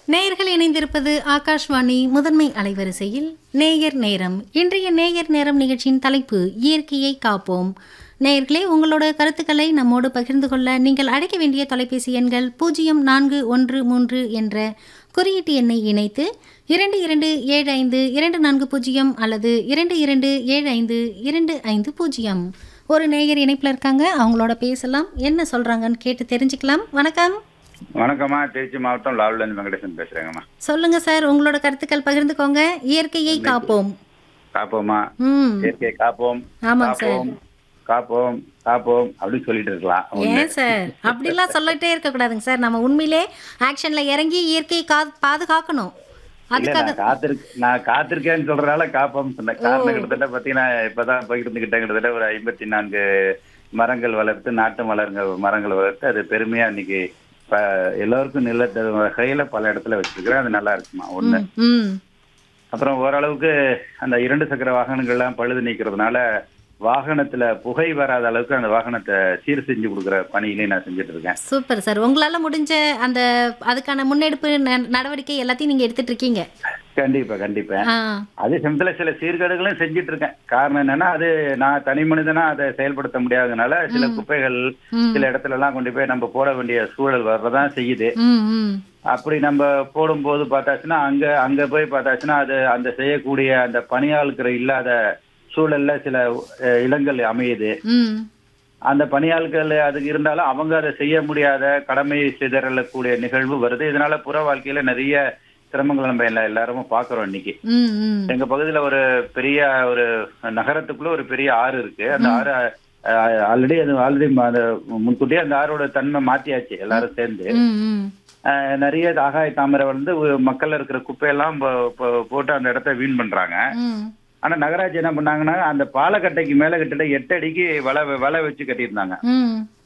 நேயர்கள் இணைந்திருப்பது ஆகாஷ்வாணி முதன்மை அலைவரிசையில் நேயர் நேரம் இன்றைய நேயர் நேரம் நிகழ்ச்சியின் தலைப்பு இயற்கையை காப்போம் நேயர்களே உங்களோட கருத்துக்களை நம்மோடு பகிர்ந்து கொள்ள நீங்கள் அழைக்க வேண்டிய தொலைபேசி எண்கள் பூஜ்ஜியம் நான்கு ஒன்று மூன்று என்ற குறியீட்டு எண்ணை இணைத்து இரண்டு இரண்டு ஏழு ஐந்து இரண்டு நான்கு பூஜ்ஜியம் அல்லது இரண்டு இரண்டு ஏழு ஐந்து இரண்டு ஐந்து பூஜ்ஜியம் ஒரு நேயர் இணைப்பில் இருக்காங்க அவங்களோட பேசலாம் என்ன சொல்றாங்கன்னு கேட்டு தெரிஞ்சுக்கலாம் வணக்கம் வணக்கம்மா திருச்சி மாவட்டம் லால்லேருந்து வெங்கடேசன் பேசுறேங்கம்மா சொல்லுங்க சார் உங்களோட கருத்துக்கள் பகிர்ந்துக்கோங்க இயற்கையை காப்போம் காப்போமா ம் இயற்கையை காப்போம் ஆமாங்க சார் காப்போம் காப்போம் காப்போம் அப்படின்னு சொல்லிட்டு இருக்கலாம் ஒண்ணு. ஏன் சார் அப்படிலாம் சொல்லிட்டே இருக்க கூடாதுங்க சார் நம்ம உண்மையிலே ஆக்ஷன்ல இறங்கி இயற்கையை கா பாதுகாக்கணும் இல்ல அதுக்காக நான் காத்திருக்க நான் காத்திருக்கேன்னு சொல்றதால காப்போம் சொன்னேன் காரணம் கிட்டத்தட்ட பாத்தீங்கன்னா இப்பதான் பகிர்ந்துகிட்டேன் கிட்டத்தட்ட ஒரு ஐம்பத்தி நான்கு மரங்கள் வளர்த்து நாட்டு மலருங்க மரங்கள் வளர்த்து அது பெருமையா இன்னைக்கு இப்ப எல்லோருக்கும் நில வகையில பல இடத்துல வச்சிருக்கிறேன் அது நல்லா இருக்குமா ஒண்ணு ம், ம் அப்புறம் ஓரளவுக்கு அந்த இரண்டு சக்கர வாகனங்கள்லாம் பழுது நீக்கிறதுனால வாகனத்துல புகை வராத அளவுக்கு அந்த வாகனத்தை சீர் செஞ்சு கொடுக்குற பணியிலையும் நான் செஞ்சுட்டு இருக்கேன் சூப்பர் சார் உங்களால முடிஞ்ச அந்த அதுக்கான முன்னெடுப்பு ந- நடவடிக்கை எல்லாத்தையும் நீங்க எடுத்துட்டு இருக்கீங்க கண்டிப்பா கண்டிப்பா ஆ அதே சமயத்துல சில சீர்கேடுகளும் செஞ்சுட்டு இருக்கேன் காரணம் என்னன்னா அது நான் தனி மனிதனா அதை செயல்படுத்த முடியாததுனால சில குப்பைகள் ம். சில இடத்துல எல்லாம் கொண்டு போய் நம்ம போட வேண்டிய சூழல் வர்றதான் செய்யுது ம் ம் அப்படி நம்ம போடும்போது பார்த்தாச்சுன்னா அங்க அங்க போய் பார்த்தாச்சுன்னா அது அந்த செய்யக்கூடிய அந்த பணியாளுக்கிற இல்லாத சூழல்ல சில அஹ், இடங்கள் அமையுது ம் அந்த பணியாள்கள் அதுக்கு இருந்தாலும் அவங்க அதை செய்ய முடியாத கடமையை சிதறக்கூடிய நிகழ்வு வருது இதனால புற வாழ்க்கையில நிறைய சிரமங்கள் நம்ம எல்லா எல்லாரும் பாக்குறோம் இன்னைக்கு ம் ம் எங்க பகுதியில ஒரு பெரிய ஒரு நகரத்துக்குள்ள ஒரு பெரிய ஆறு இருக்கு அந்த ஆறு ஆல்ரெடி அது ஆல்ரெடி அந்த முன்கூட்டியே அந்த ஆறோட தன்மை மாத்தியாச்சு எல்லாரும் சேர்ந்து ம் ம் அஹ், நிறைய ஆகாய தாமரை வந்து உ- மக்கள்ல இருக்கிற குப்பையெல்லாம் போ- போ- போட்டு அந்த இடத்த வீண் பண்றாங்க ம் ஆனா நகராட்சி என்ன பண்ணாங்கன்னா அந்த பாலக்கட்டைக்கு மேல கிட்டத்தட்ட எட்டு அடிக்கு வலை வலை வச்சு கட்டியிருந்தாங்க ம்